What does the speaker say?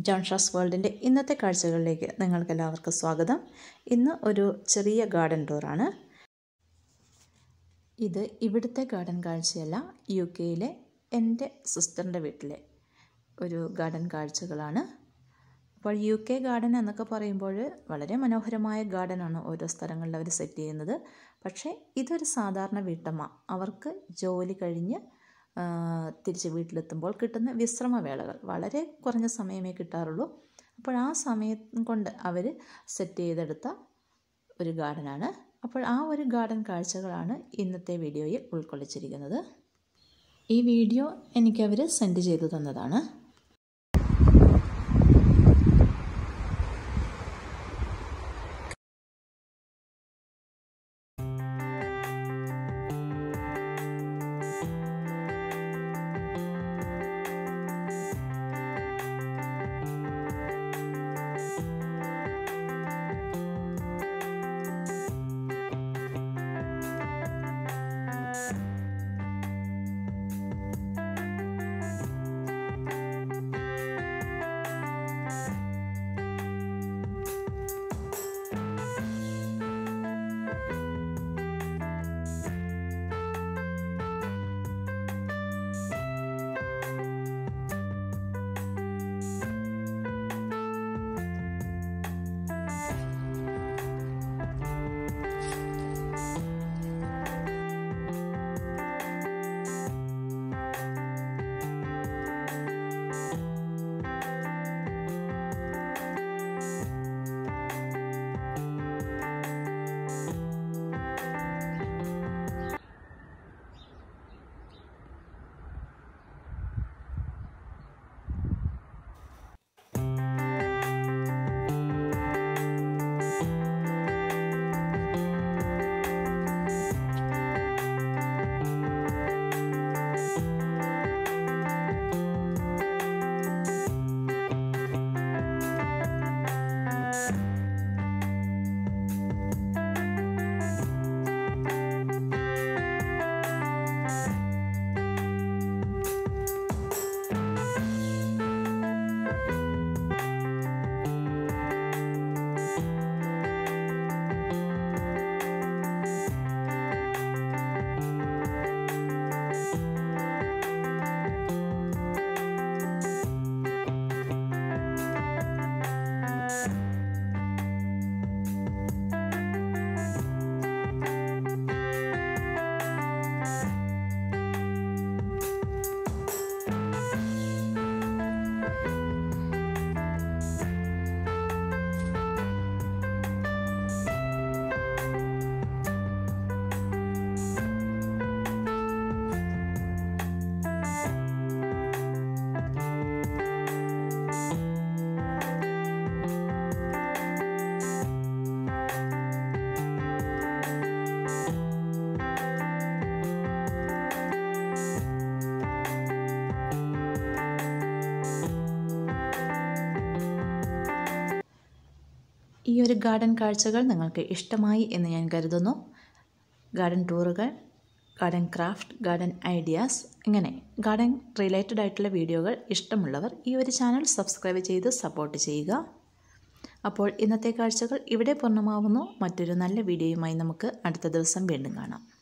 ജോൺഷാസ് വേൾഡിൻ്റെ ഇന്നത്തെ കാഴ്ചകളിലേക്ക് നിങ്ങൾക്കെല്ലാവർക്കും സ്വാഗതം ഇന്ന് ഒരു ചെറിയ ഗാർഡൻ ടൂറാണ് ഇത് ഇവിടുത്തെ ഗാർഡൻ കാഴ്ചയല്ല യു കെയിലെ എൻ്റെ സിസ്റ്ററിൻ്റെ വീട്ടിലെ ഒരു ഗാർഡൻ കാഴ്ചകളാണ് അപ്പോൾ യു കെ ഗാർഡൻ എന്നൊക്കെ പറയുമ്പോൾ വളരെ മനോഹരമായ ഗാർഡനാണ് ഓരോ സ്ഥലങ്ങളിൽ അവർ സെറ്റ് ചെയ്യുന്നത് പക്ഷേ ഇതൊരു സാധാരണ വീട്ടമ്മ അവർക്ക് ജോലി കഴിഞ്ഞ് തിരിച്ച് വീട്ടിലെത്തുമ്പോൾ കിട്ടുന്ന വിശ്രമവേളകൾ വളരെ കുറഞ്ഞ സമയമേ കിട്ടാറുള്ളൂ അപ്പോൾ ആ സമയം കൊണ്ട് അവർ സെറ്റ് ചെയ്തെടുത്ത ഒരു ഗാർഡനാണ് അപ്പോൾ ആ ഒരു ഗാർഡൻ കാഴ്ചകളാണ് ഇന്നത്തെ വീഡിയോയിൽ ഉൾക്കൊള്ളിച്ചിരിക്കുന്നത് ഈ വീഡിയോ എനിക്കവർ സെൻഡ് ചെയ്തു തന്നതാണ് ഈ ഒരു ഗാർഡൻ കാഴ്ചകൾ നിങ്ങൾക്ക് ഇഷ്ടമായി എന്ന് ഞാൻ കരുതുന്നു ഗാർഡൻ ടൂറുകൾ ഗാർഡൻ ക്രാഫ്റ്റ് ഗാർഡൻ ഐഡിയാസ് ഇങ്ങനെ ഗാർഡൻ റിലേറ്റഡ് ആയിട്ടുള്ള വീഡിയോകൾ ഇഷ്ടമുള്ളവർ ഈ ഒരു ചാനൽ സബ്സ്ക്രൈബ് ചെയ്ത് സപ്പോർട്ട് ചെയ്യുക അപ്പോൾ ഇന്നത്തെ കാഴ്ചകൾ ഇവിടെ പൂർണ്ണമാവുന്നു മറ്റൊരു നല്ല വീഡിയോയുമായി നമുക്ക് അടുത്ത ദിവസം വീണ്ടും കാണാം